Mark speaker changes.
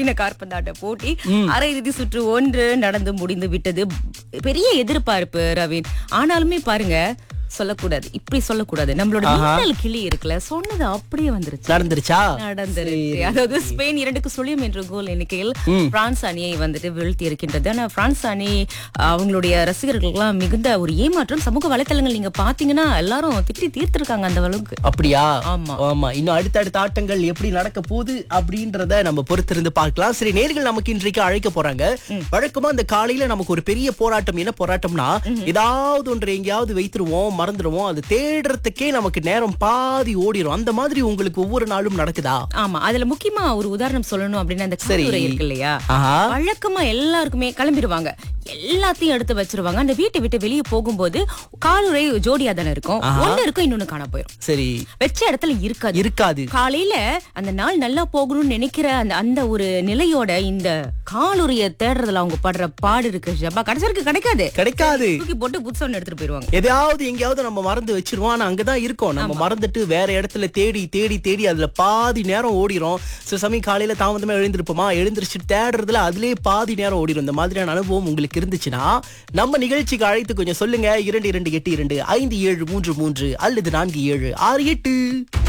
Speaker 1: ஒருங்கின கார்பந்தாட்ட போட்டி அரையிறுதி சுற்று ஒன்று நடந்து முடிந்து விட்டது பெரிய எதிர்பார்ப்பு ரவீன் ஆனாலுமே பாருங்க சொல்லக்கூடாது இப்படி சொல்லக்கூடாது நம்மளோட மின்னல் கிளி இருக்குல்ல சொன்னது அப்படியே வந்துருச்சு
Speaker 2: நடந்துருச்சா
Speaker 1: நடந்திருக்கு அதாவது ஸ்பெயின் இரண்டுக்கு சுழியம் என்ற கோல் எண்ணிக்கையில் பிரான்ஸ் அணியை வந்துட்டு வீழ்த்தி இருக்கின்றது ஆனா பிரான்ஸ் அணி அவங்களுடைய ரசிகர்களுக்கெல்லாம் மிகுந்த ஒரு ஏமாற்றம் சமூக வலைத்தளங்கள் நீங்க பாத்தீங்கன்னா எல்லாரும் திட்டி தீர்த்திருக்காங்க அந்த அளவுக்கு
Speaker 2: அப்படியா
Speaker 1: ஆமா.
Speaker 2: ஆமா இன்னும் அடுத்தடுத்த ஆட்டங்கள் எப்படி நடக்க போகுது அப்படின்றத நம்ம பொறுத்திருந்து பார்க்கலாம் சரி நேர்கள் நமக்கு இன்றைக்கு அழைக்க போறாங்க வழக்கமா அந்த காலையில நமக்கு ஒரு பெரிய போராட்டம் என்ன போராட்டம்னா ஏதாவது ஒன்று எங்கேயாவது வைத்துருவோம் மறந்துடுவோம் அது தேடுறதுக்கே நமக்கு நேரம் பாதி ஓடிரும் அந்த மாதிரி உங்களுக்கு ஒவ்வொரு நாளும் நடக்குதா
Speaker 1: ஆமா அதுல முக்கியமா ஒரு உதாரணம் சொல்லணும் அப்படின்னா அந்த
Speaker 2: சரி.
Speaker 1: கல்லூரி இருக்கு இல்லையா
Speaker 2: ஆஹா
Speaker 1: வழக்கமா எல்லாருக்குமே கிளம்பிடுவாங்க எல்லாத்தையும் எடுத்து வச்சிருவாங்க அந்த வீட்டை விட்டு வெளியே போகும்போது காலுரை ஜோடியா தானே இருக்கும் ஒண்ணு இருக்கும் இன்னொன்னு காண போயிரும்
Speaker 2: சரி
Speaker 1: வச்ச இடத்துல இருக்காது
Speaker 2: இருக்காது
Speaker 1: காலையில அந்த நாள் நல்லா போகணும்னு நினைக்கிற அந்த அந்த ஒரு நிலையோட இந்த காலுரிய தேடுறதுல அவங்க படுற பாடு இருக்கு ஜப்பா கடைசிக்கு கிடைக்காது
Speaker 2: கிடைக்காது
Speaker 1: தூக்கி போட்டு புதுசா ஒண்ணு எடுத்துட்டு போயிருவாங்க
Speaker 2: எதையாவது எங்கேயாவது நம்ம மறந்து வச்சிருவோம் ஆனா அங்கதான் இருக்கோம் நம்ம மறந்துட்டு வேற இடத்துல தேடி தேடி தேடி அதுல பாதி நேரம் ஓடிரும் சில சமயம் காலையில தாமதமா எழுந்திருப்போமா எழுந்திருச்சு தேடுறதுல அதுலயே பாதி நேரம் ஓடிரும் இந்த மாதிரியான அனுபவம் உங்களுக்கு இருந்துச்சுன்னா நம்ம நிகழ்ச்சிக்கு அழைத்து கொஞ்சம் சொல்லுங்க இரண்டு இரண்டு எட்டு இரண்டு ஐந்து ஏழு மூன்று மூன்று அல்லது நான்கு ஏழு ஆறு எட்டு